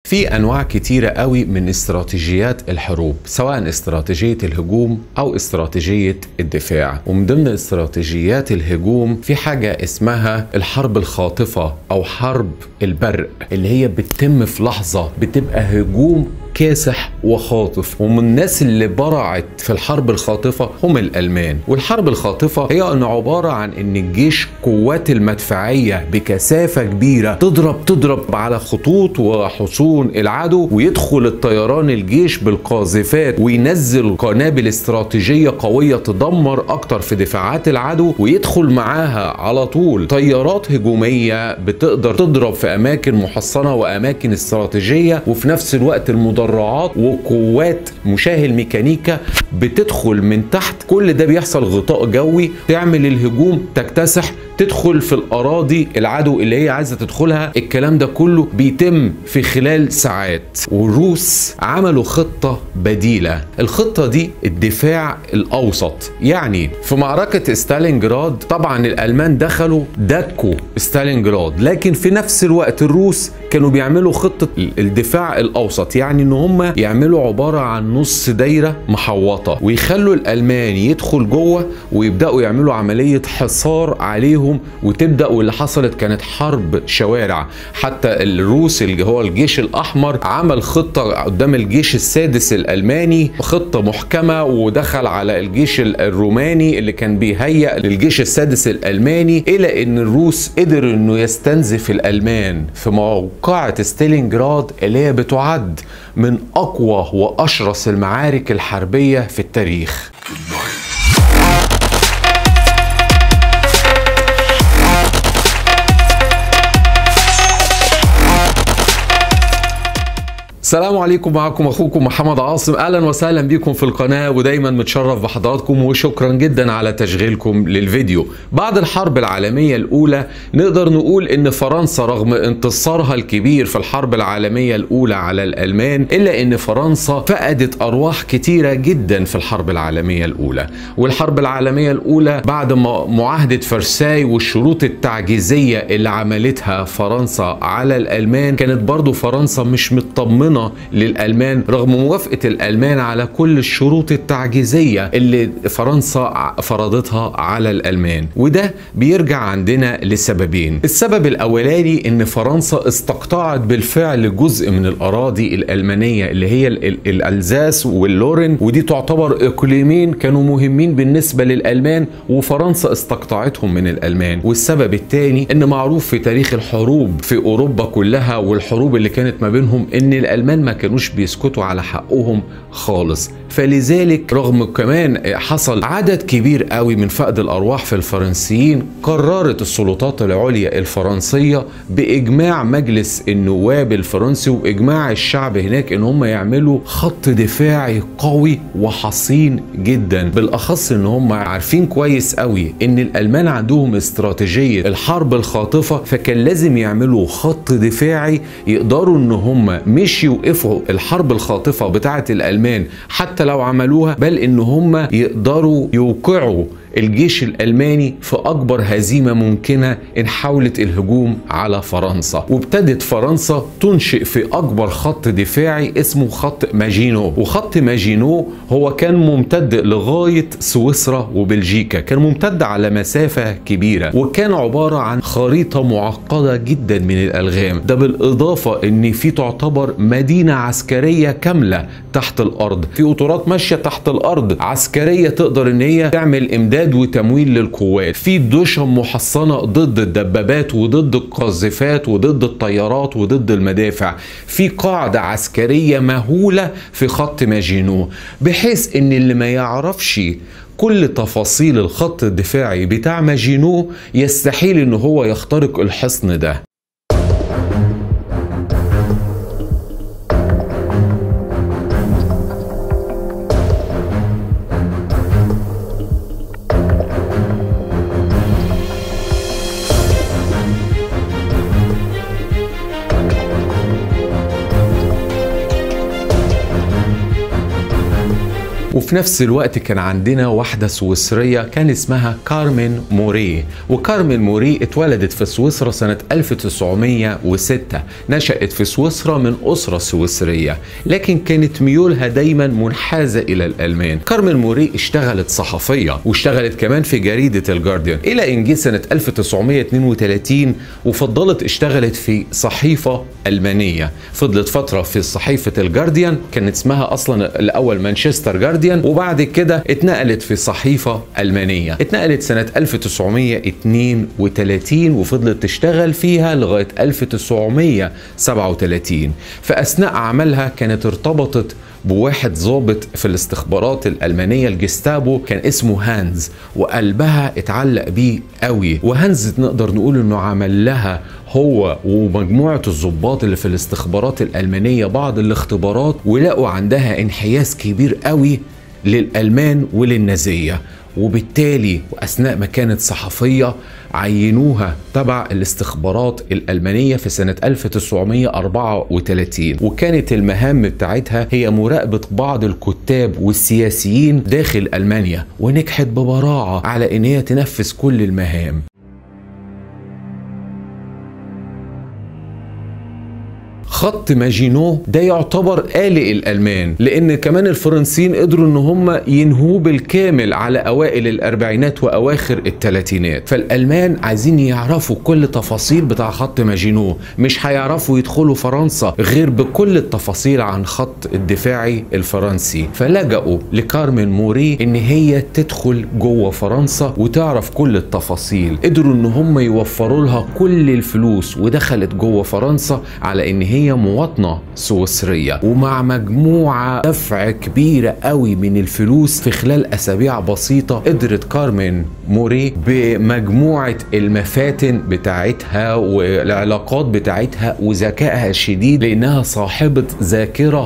في انواع كتيره قوي من استراتيجيات الحروب سواء استراتيجيه الهجوم او استراتيجيه الدفاع ومن ضمن استراتيجيات الهجوم في حاجه اسمها الحرب الخاطفه او حرب البرق اللي هي بتتم في لحظه بتبقى هجوم كاسح وخاطف ومن الناس اللي برعت في الحرب الخاطفة هم الألمان والحرب الخاطفة هي أن عبارة عن أن الجيش قوات المدفعية بكثافة كبيرة تضرب تضرب على خطوط وحصون العدو ويدخل الطيران الجيش بالقاذفات وينزل قنابل استراتيجية قوية تدمر أكتر في دفاعات العدو ويدخل معاها على طول طيارات هجومية بتقدر تضرب في أماكن محصنة وأماكن استراتيجية وفي نفس الوقت المدرعات وقوات مشاه الميكانيكا بتدخل من تحت كل ده بيحصل غطاء جوي تعمل الهجوم تكتسح تدخل في الاراضي العدو اللي هي عايزه تدخلها الكلام ده كله بيتم في خلال ساعات والروس عملوا خطه بديله الخطه دي الدفاع الاوسط يعني في معركه ستالينجراد طبعا الالمان دخلوا دكوا ستالينجراد لكن في نفس الوقت الروس كانوا بيعملوا خطه الدفاع الاوسط يعني ان هم يعملوا عباره عن نص دايره محوطه ويخلوا الالمان يدخل جوه ويبداوا يعملوا عمليه حصار عليهم عليهم وتبدا واللي حصلت كانت حرب شوارع حتى الروس اللي هو الجيش الاحمر عمل خطه قدام الجيش السادس الالماني خطه محكمه ودخل على الجيش الروماني اللي كان بيهيأ للجيش السادس الالماني الى ان الروس قدر انه يستنزف الالمان في موقعه ستالينجراد اللي هي بتعد من اقوى واشرس المعارك الحربيه في التاريخ السلام عليكم معكم اخوكم محمد عاصم اهلا وسهلا بكم في القناه ودايما متشرف بحضراتكم وشكرا جدا على تشغيلكم للفيديو بعد الحرب العالميه الاولى نقدر نقول ان فرنسا رغم انتصارها الكبير في الحرب العالميه الاولى على الالمان الا ان فرنسا فقدت ارواح كتيره جدا في الحرب العالميه الاولى والحرب العالميه الاولى بعد معاهده فرساي والشروط التعجيزيه اللي عملتها فرنسا على الالمان كانت برضو فرنسا مش مطمنه للألمان رغم موافقة الألمان على كل الشروط التعجيزية اللي فرنسا فرضتها على الألمان وده بيرجع عندنا لسببين السبب الأولاني إن فرنسا استقطعت بالفعل جزء من الأراضي الألمانية اللي هي الألزاس واللورن ودي تعتبر إقليمين كانوا مهمين بالنسبة للألمان وفرنسا استقطعتهم من الألمان والسبب الثاني إن معروف في تاريخ الحروب في أوروبا كلها والحروب اللي كانت ما بينهم إن الألمان الألمان ما كانوش بيسكتوا على حقهم خالص فلذلك رغم كمان حصل عدد كبير قوي من فقد الأرواح في الفرنسيين قررت السلطات العليا الفرنسية بإجماع مجلس النواب الفرنسي وإجماع الشعب هناك إن هم يعملوا خط دفاعي قوي وحصين جدا بالأخص إن هم عارفين كويس قوي إن الألمان عندهم استراتيجية الحرب الخاطفة فكان لازم يعملوا خط دفاعي يقدروا إن هم مش يوقفوا الحرب الخاطفة بتاعة الألمان حتى لو عملوها بل إن هم يقدروا يوقعوا الجيش الألماني في أكبر هزيمة ممكنة إن حاولت الهجوم على فرنسا وابتدت فرنسا تنشئ في أكبر خط دفاعي اسمه خط ماجينو وخط ماجينو هو كان ممتد لغاية سويسرا وبلجيكا كان ممتد على مسافة كبيرة وكان عبارة عن خريطة معقدة جدا من الألغام ده بالإضافة إن في تعتبر مدينة عسكرية كاملة تحت الأرض في قطارات ماشية تحت الأرض عسكرية تقدر إن هي تعمل إمداد امداد وتمويل للقوات في دشم محصنه ضد الدبابات وضد القاذفات وضد الطيارات وضد المدافع في قاعده عسكريه مهوله في خط ماجينو بحيث ان اللي ما يعرفش كل تفاصيل الخط الدفاعي بتاع ماجينو يستحيل ان هو يخترق الحصن ده وفي نفس الوقت كان عندنا واحدة سويسرية كان اسمها كارمن موري وكارمن موري اتولدت في سويسرا سنة 1906 نشأت في سويسرا من أسرة سويسرية لكن كانت ميولها دايما منحازة إلى الألمان كارمن موري اشتغلت صحفية واشتغلت كمان في جريدة الجارديان إلى إن جه سنة 1932 وفضلت اشتغلت في صحيفة ألمانية فضلت فترة في صحيفة الجارديان كانت اسمها أصلا الأول مانشستر جارديان وبعد كده اتنقلت في صحيفة ألمانية اتنقلت سنة 1932 وفضلت تشتغل فيها لغاية 1937 في أثناء عملها كانت ارتبطت بواحد ضابط في الاستخبارات الألمانية الجستابو كان اسمه هانز وقلبها اتعلق بيه قوي وهانز نقدر نقول انه عمل لها هو ومجموعة الضباط اللي في الاستخبارات الألمانية بعض الاختبارات ولقوا عندها انحياز كبير قوي للألمان وللنازية وبالتالي واثناء ما كانت صحفيه عينوها تبع الاستخبارات الالمانيه في سنه 1934 وكانت المهام بتاعتها هي مراقبه بعض الكتاب والسياسيين داخل المانيا ونجحت ببراعه على ان هي تنفذ كل المهام خط ماجينو ده يعتبر قلق الالمان لان كمان الفرنسيين قدروا ان هم ينهوه بالكامل على اوائل الاربعينات واواخر الثلاثينات فالالمان عايزين يعرفوا كل تفاصيل بتاع خط ماجينو مش هيعرفوا يدخلوا فرنسا غير بكل التفاصيل عن خط الدفاعي الفرنسي فلجأوا لكارمن موري ان هي تدخل جوه فرنسا وتعرف كل التفاصيل قدروا ان هم يوفروا لها كل الفلوس ودخلت جوه فرنسا على ان هي مواطنة سويسرية ومع مجموعة دفع كبيرة قوي من الفلوس في خلال أسابيع بسيطة قدرت كارمن موري بمجموعة المفاتن بتاعتها والعلاقات بتاعتها وذكائها الشديد لأنها صاحبة ذاكرة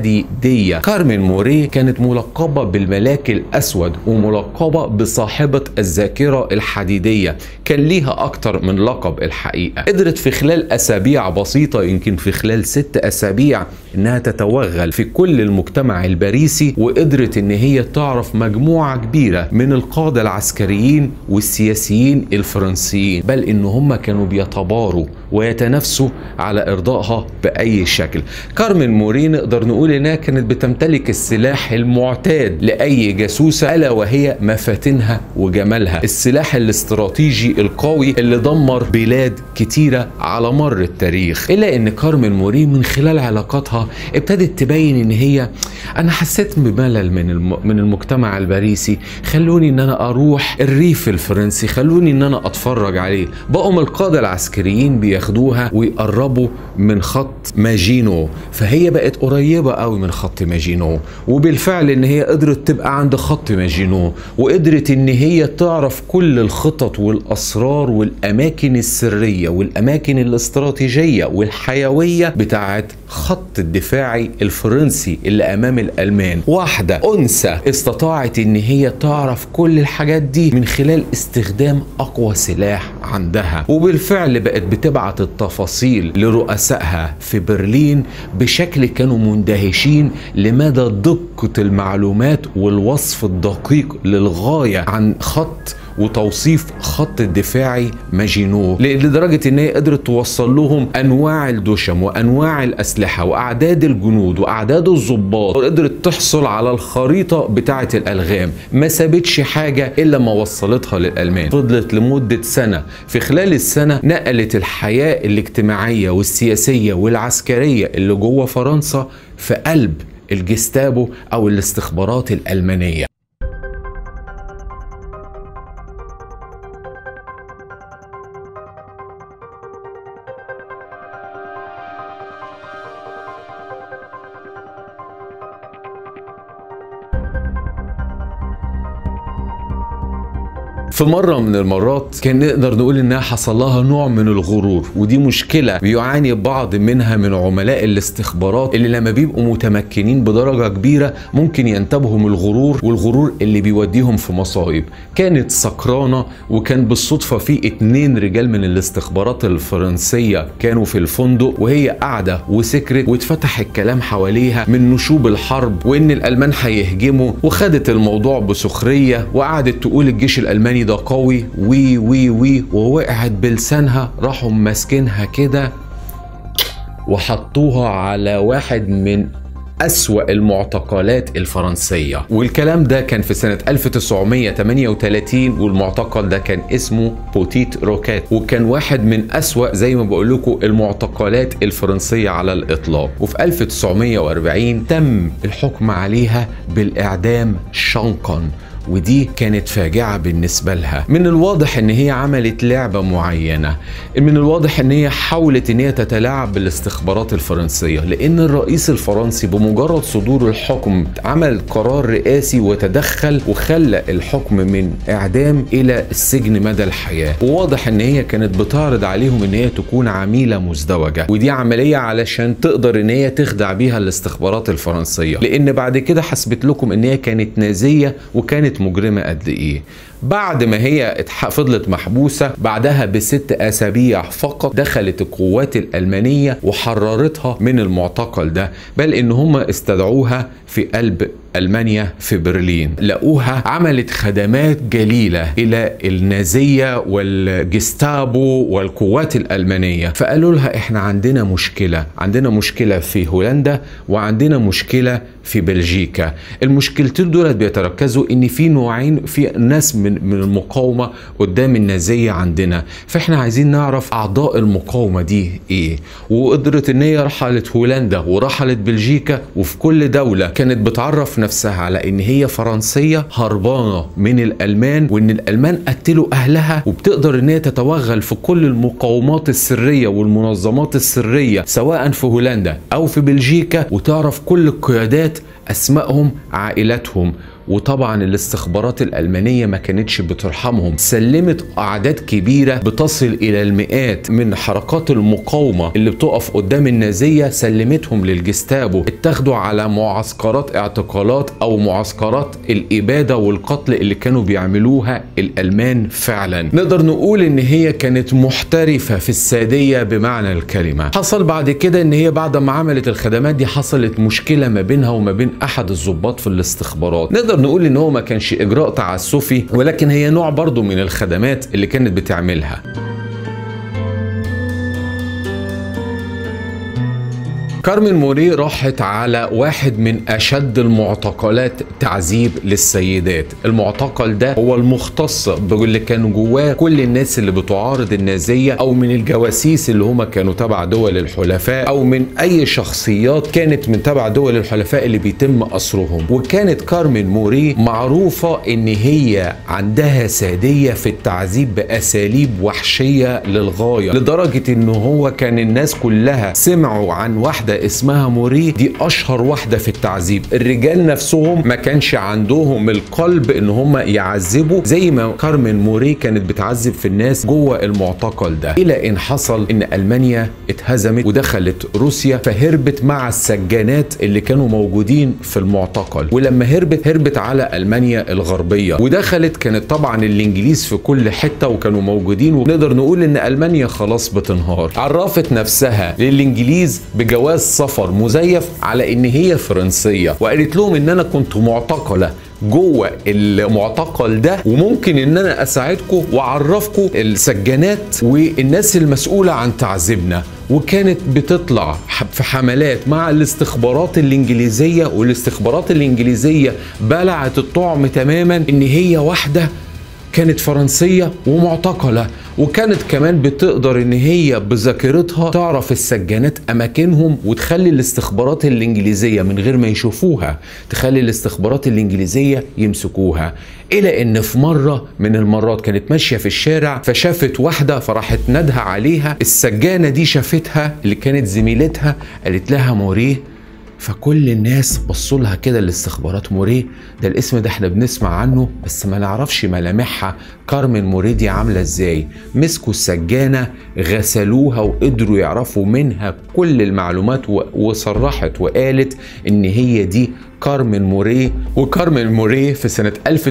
حديدية كارمن موري كانت ملقبة بالملاك الأسود وملقبة بصاحبة الذاكرة الحديدية كان ليها أكتر من لقب الحقيقة قدرت في خلال أسابيع بسيطة يمكن في خلال ست أسابيع إنها تتوغل في كل المجتمع الباريسي وقدرت إن هي تعرف مجموعة كبيرة من القادة العسكريين والسياسيين الفرنسيين بل إن هم كانوا بيتباروا ويتنافسوا على إرضائها بأي شكل كارمن موري نقدر نقول إنها كانت بتمتلك السلاح المعتاد لأي جاسوسة ألا وهي مفاتنها وجمالها السلاح الاستراتيجي القوي اللي دمر بلاد كتيرة على مر التاريخ إلا إن كارمن موري من خلال علاقاتها ابتدت تبين إن هي أنا حسيت بملل من الم... من المجتمع الباريسي خلوني إن أنا أروح الريف الفرنسي خلوني إن أنا أتفرج عليه بقوا القادة العسكريين بياخدوها ويقربوا من خط ماجينو فهي بقت قريبة قوي من خط ماجينو وبالفعل إن هي قدرت تبقى عند خط ماجينو وقدرت إن هي تعرف كل الخطط والأسرار والأماكن السرية والأماكن الاستراتيجية والحيوية بتاعت خط الدفاعي الفرنسي اللي أمام الألمان واحدة أنثى استطاعت إن هي تعرف كل الحاجات دي من خلال استخدام أقوى سلاح عندها وبالفعل بقت بتبعت التفاصيل لرؤسائها في برلين بشكل كانوا مندهشين لمدى دقة المعلومات والوصف الدقيق للغاية عن خط وتوصيف خط الدفاعي ماجينو لدرجة ان هي قدرت توصل لهم انواع الدشم وانواع الاسلحة واعداد الجنود واعداد الضباط وقدرت تحصل على الخريطة بتاعة الالغام ما سابتش حاجة الا ما وصلتها للالمان فضلت لمدة سنة في خلال السنة نقلت الحياة الاجتماعية والسياسية والعسكرية اللي جوه فرنسا في قلب الجستابو او الاستخبارات الالمانيه في مرة من المرات كان نقدر نقول انها حصل لها نوع من الغرور ودي مشكلة بيعاني بعض منها من عملاء الاستخبارات اللي لما بيبقوا متمكنين بدرجة كبيرة ممكن ينتابهم الغرور والغرور اللي بيوديهم في مصايب كانت سكرانة وكان بالصدفة في اتنين رجال من الاستخبارات الفرنسية كانوا في الفندق وهي قاعدة وسكرت واتفتح الكلام حواليها من نشوب الحرب وان الالمان هيهجموا وخدت الموضوع بسخرية وقعدت تقول الجيش الالماني ده قوي وي وي وي ووقعت بلسانها راحوا ماسكينها كده وحطوها على واحد من أسوأ المعتقلات الفرنسية والكلام ده كان في سنة 1938 والمعتقل ده كان اسمه بوتيت روكات وكان واحد من أسوأ زي ما بقول لكم المعتقلات الفرنسية على الإطلاق وفي 1940 تم الحكم عليها بالإعدام شنقا ودي كانت فاجعة بالنسبة لها من الواضح ان هي عملت لعبة معينة من الواضح ان هي حاولت ان هي تتلاعب بالاستخبارات الفرنسية لان الرئيس الفرنسي بمجرد صدور الحكم عمل قرار رئاسي وتدخل وخلى الحكم من اعدام الى السجن مدى الحياة وواضح ان هي كانت بتعرض عليهم ان هي تكون عميلة مزدوجة ودي عملية علشان تقدر ان هي تخدع بيها الاستخبارات الفرنسية لان بعد كده حسبت لكم ان هي كانت نازية وكانت مجرمة قد ايه بعد ما هي فضلت محبوسة بعدها بست أسابيع فقط دخلت القوات الألمانية وحررتها من المعتقل ده بل إن هم استدعوها في قلب ألمانيا في برلين لقوها عملت خدمات جليلة إلى النازية والجستابو والقوات الألمانية فقالوا لها إحنا عندنا مشكلة عندنا مشكلة في هولندا وعندنا مشكلة في بلجيكا المشكلتين دول بيتركزوا ان في نوعين في ناس من من المقاومه قدام النازيه عندنا فاحنا عايزين نعرف اعضاء المقاومه دي ايه وقدرت ان هي رحلت هولندا ورحلت بلجيكا وفي كل دوله كانت بتعرف نفسها على ان هي فرنسيه هربانه من الالمان وان الالمان قتلوا اهلها وبتقدر ان هي تتوغل في كل المقاومات السريه والمنظمات السريه سواء في هولندا او في بلجيكا وتعرف كل القيادات اسمائهم عائلاتهم وطبعا الاستخبارات الألمانية ما كانتش بترحمهم سلمت أعداد كبيرة بتصل إلى المئات من حركات المقاومة اللي بتقف قدام النازية سلمتهم للجستابو اتخذوا على معسكرات اعتقالات أو معسكرات الإبادة والقتل اللي كانوا بيعملوها الألمان فعلا نقدر نقول إن هي كانت محترفة في السادية بمعنى الكلمة حصل بعد كده إن هي بعد ما عملت الخدمات دي حصلت مشكلة ما بينها وما بين أحد الضباط في الاستخبارات نقدر نقول ان هو ما كانش اجراء تعسفي ولكن هي نوع برضو من الخدمات اللي كانت بتعملها كارمن موري راحت على واحد من اشد المعتقلات تعذيب للسيدات المعتقل ده هو المختص باللي كانوا جواه كل الناس اللي بتعارض النازيه او من الجواسيس اللي هم كانوا تبع دول الحلفاء او من اي شخصيات كانت من تبع دول الحلفاء اللي بيتم اسرهم وكانت كارمن موري معروفه ان هي عندها ساديه في التعذيب باساليب وحشيه للغايه لدرجه ان هو كان الناس كلها سمعوا عن واحده اسمها موري دي اشهر واحده في التعذيب الرجال نفسهم ما كانش عندهم القلب ان هم يعذبوا زي ما كارمن موري كانت بتعذب في الناس جوه المعتقل ده الى ان حصل ان المانيا اتهزمت ودخلت روسيا فهربت مع السجانات اللي كانوا موجودين في المعتقل ولما هربت هربت على المانيا الغربيه ودخلت كانت طبعا الانجليز في كل حته وكانوا موجودين ونقدر نقول ان المانيا خلاص بتنهار عرفت نفسها للانجليز بجواز سفر مزيف على ان هي فرنسيه وقالت لهم ان انا كنت معتقله جوه المعتقل ده وممكن ان انا اساعدكم واعرفكم السجانات والناس المسؤوله عن تعذيبنا وكانت بتطلع في حملات مع الاستخبارات الانجليزيه والاستخبارات الانجليزيه بلعت الطعم تماما ان هي واحده كانت فرنسيه ومعتقله وكانت كمان بتقدر ان هي بذاكرتها تعرف السجانات اماكنهم وتخلي الاستخبارات الانجليزيه من غير ما يشوفوها تخلي الاستخبارات الانجليزيه يمسكوها الى ان في مره من المرات كانت ماشيه في الشارع فشافت واحده فراحت ندها عليها السجانه دي شافتها اللي كانت زميلتها قالت لها موريه فكل الناس بصوا لها كده الاستخبارات موريه ده الاسم ده احنا بنسمع عنه بس ما نعرفش ملامحها كارمن موريه دي عامله ازاي مسكوا السجانه غسلوها وقدروا يعرفوا منها كل المعلومات و- وصرحت وقالت ان هي دي كارمن موريه وكارمن موريه في سنه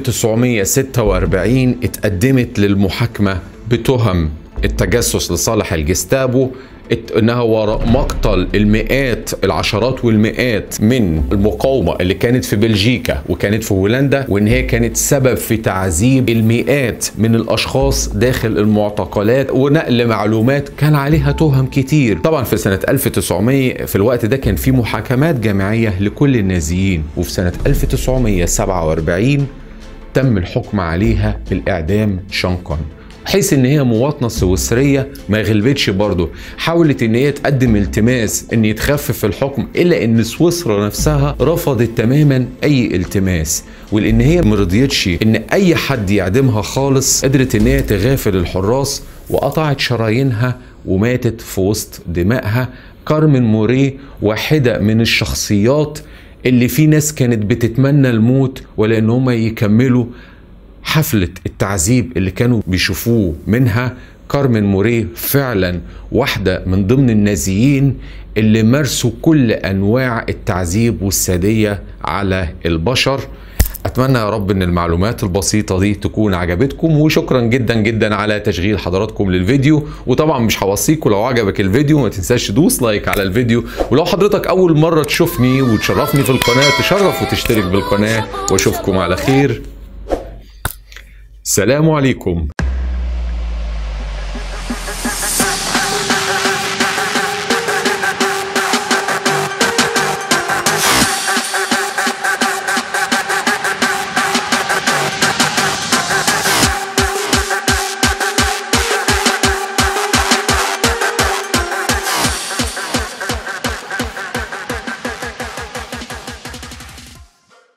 1946 اتقدمت للمحاكمه بتهم التجسس لصالح الجستابو ات- انها وراء مقتل المئات العشرات والمئات من المقاومه اللي كانت في بلجيكا وكانت في هولندا وان هي كانت سبب في تعذيب المئات من الاشخاص داخل المعتقلات ونقل معلومات كان عليها تهم كتير طبعا في سنه 1900 في الوقت ده كان في محاكمات جماعيه لكل النازيين وفي سنه 1947 تم الحكم عليها بالاعدام شنقا بحيث ان هي مواطنه سويسريه ما غلبتش برضه حاولت ان هي تقدم التماس ان يتخفف الحكم الا ان سويسرا نفسها رفضت تماما اي التماس ولان هي مرضيتش ان اي حد يعدمها خالص قدرت ان هي تغافل الحراس وقطعت شرايينها وماتت في وسط دمائها كارمن موريه واحده من الشخصيات اللي في ناس كانت بتتمنى الموت ولا ان هم يكملوا حفلة التعذيب اللي كانوا بيشوفوه منها كارمن موريه فعلا واحدة من ضمن النازيين اللي مارسوا كل أنواع التعذيب والسادية على البشر أتمنى يا رب إن المعلومات البسيطة دي تكون عجبتكم وشكرا جدا جدا على تشغيل حضراتكم للفيديو وطبعا مش هوصيكم لو عجبك الفيديو ما تنساش تدوس لايك على الفيديو ولو حضرتك أول مرة تشوفني وتشرفني في القناة تشرف وتشترك بالقناة وأشوفكم على خير سلام عليكم